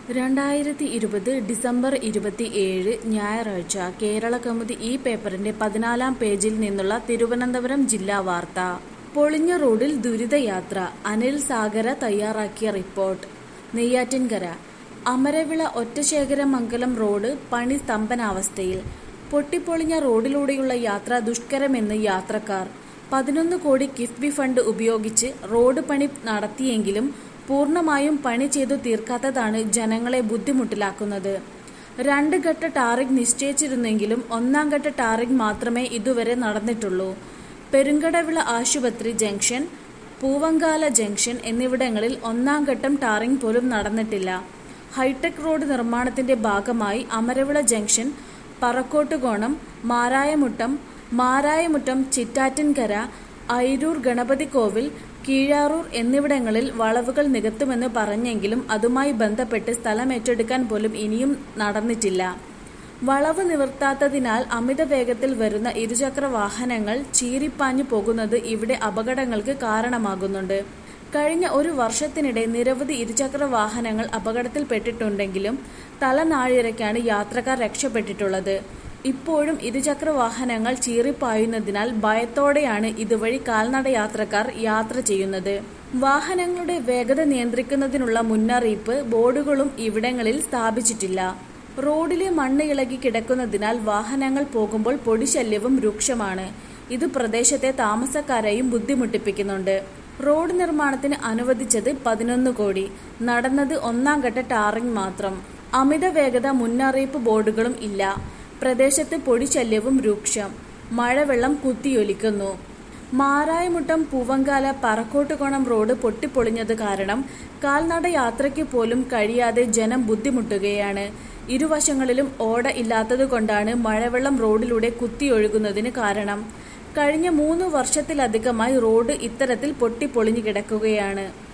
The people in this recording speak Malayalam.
രണ്ടായിരത്തി ഇരുപത് ഡിസംബർ ഇരുപത്തിയേഴ് ഞായറാഴ്ച കേരള കൗമുദി ഈ പേപ്പറിന്റെ പതിനാലാം പേജിൽ നിന്നുള്ള തിരുവനന്തപുരം ജില്ലാ വാർത്ത പൊളിഞ്ഞ റോഡിൽ ദുരിതയാത്ര അനിൽ സാഗര തയ്യാറാക്കിയ റിപ്പോർട്ട് നെയ്യാറ്റിൻകര അമരവിള ഒറ്റശേഖരമംഗലം റോഡ് പണി സ്തംഭനാവസ്ഥയിൽ പൊട്ടിപ്പൊളിഞ്ഞ റോഡിലൂടെയുള്ള യാത്ര ദുഷ്കരമെന്ന് യാത്രക്കാർ പതിനൊന്ന് കോടി കിഫ്ബി ഫണ്ട് ഉപയോഗിച്ച് റോഡ് പണി നടത്തിയെങ്കിലും പൂർണ്ണമായും പണി ചെയ്തു തീർക്കാത്തതാണ് ജനങ്ങളെ ബുദ്ധിമുട്ടിലാക്കുന്നത് രണ്ട് ഘട്ട ടാറിംഗ് നിശ്ചയിച്ചിരുന്നെങ്കിലും ഒന്നാം ഘട്ട ടാറിംഗ് മാത്രമേ ഇതുവരെ നടന്നിട്ടുള്ളൂ പെരുങ്കടവിള ആശുപത്രി ജംഗ്ഷൻ പൂവങ്കാല ജംഗ്ഷൻ എന്നിവിടങ്ങളിൽ ഒന്നാം ഘട്ടം ടാറിംഗ് പോലും നടന്നിട്ടില്ല ഹൈടെക് റോഡ് നിർമ്മാണത്തിന്റെ ഭാഗമായി അമരവിള ജംഗ്ഷൻ പറക്കോട്ടുകോണം മാരായമുട്ടം മാരായമുട്ടം ചിറ്റാറ്റിൻകര ഐരൂർ ഗണപതി കോവിൽ കീഴാറൂർ എന്നിവിടങ്ങളിൽ വളവുകൾ നികത്തുമെന്ന് പറഞ്ഞെങ്കിലും അതുമായി ബന്ധപ്പെട്ട് സ്ഥലം ഏറ്റെടുക്കാൻ പോലും ഇനിയും നടന്നിട്ടില്ല വളവ് നിവർത്താത്തതിനാൽ അമിത വേഗത്തിൽ വരുന്ന ഇരുചക്ര വാഹനങ്ങൾ ചീറിപ്പാഞ്ഞു പോകുന്നത് ഇവിടെ അപകടങ്ങൾക്ക് കാരണമാകുന്നുണ്ട് കഴിഞ്ഞ ഒരു വർഷത്തിനിടെ നിരവധി ഇരുചക്ര വാഹനങ്ങൾ അപകടത്തിൽപ്പെട്ടിട്ടുണ്ടെങ്കിലും തലനാഴിരയ്ക്കാണ് യാത്രക്കാർ രക്ഷപ്പെട്ടിട്ടുള്ളത് ഇപ്പോഴും ഇരുചക്ര വാഹനങ്ങൾ ചീറിപ്പായുന്നതിനാൽ ഭയത്തോടെയാണ് ഇതുവഴി കാൽനട യാത്രക്കാർ യാത്ര ചെയ്യുന്നത് വാഹനങ്ങളുടെ വേഗത നിയന്ത്രിക്കുന്നതിനുള്ള മുന്നറിയിപ്പ് ബോർഡുകളും ഇവിടങ്ങളിൽ സ്ഥാപിച്ചിട്ടില്ല റോഡിലെ മണ്ണ് ഇളകി കിടക്കുന്നതിനാൽ വാഹനങ്ങൾ പോകുമ്പോൾ പൊടിശല്യവും രൂക്ഷമാണ് ഇത് പ്രദേശത്തെ താമസക്കാരെയും ബുദ്ധിമുട്ടിപ്പിക്കുന്നുണ്ട് റോഡ് നിർമ്മാണത്തിന് അനുവദിച്ചത് പതിനൊന്ന് കോടി നടന്നത് ഒന്നാം ഘട്ട ടാറിംഗ് മാത്രം അമിത വേഗത മുന്നറിയിപ്പ് ബോർഡുകളും ഇല്ല പ്രദേശത്ത് പൊടിശല്യവും രൂക്ഷം മഴവെള്ളം കുത്തിയൊലിക്കുന്നു മാരായമുട്ടം പൂവങ്കാല പറക്കോട്ടുകോണം റോഡ് പൊട്ടിപ്പൊളിഞ്ഞത് കാരണം കാൽനട യാത്രയ്ക്ക് പോലും കഴിയാതെ ജനം ബുദ്ധിമുട്ടുകയാണ് ഇരുവശങ്ങളിലും ഓട ഇല്ലാത്തതുകൊണ്ടാണ് മഴവെള്ളം റോഡിലൂടെ കുത്തിയൊഴുകുന്നതിന് കാരണം കഴിഞ്ഞ മൂന്ന് വർഷത്തിലധികമായി റോഡ് ഇത്തരത്തിൽ പൊട്ടിപ്പൊളിഞ്ഞു കിടക്കുകയാണ്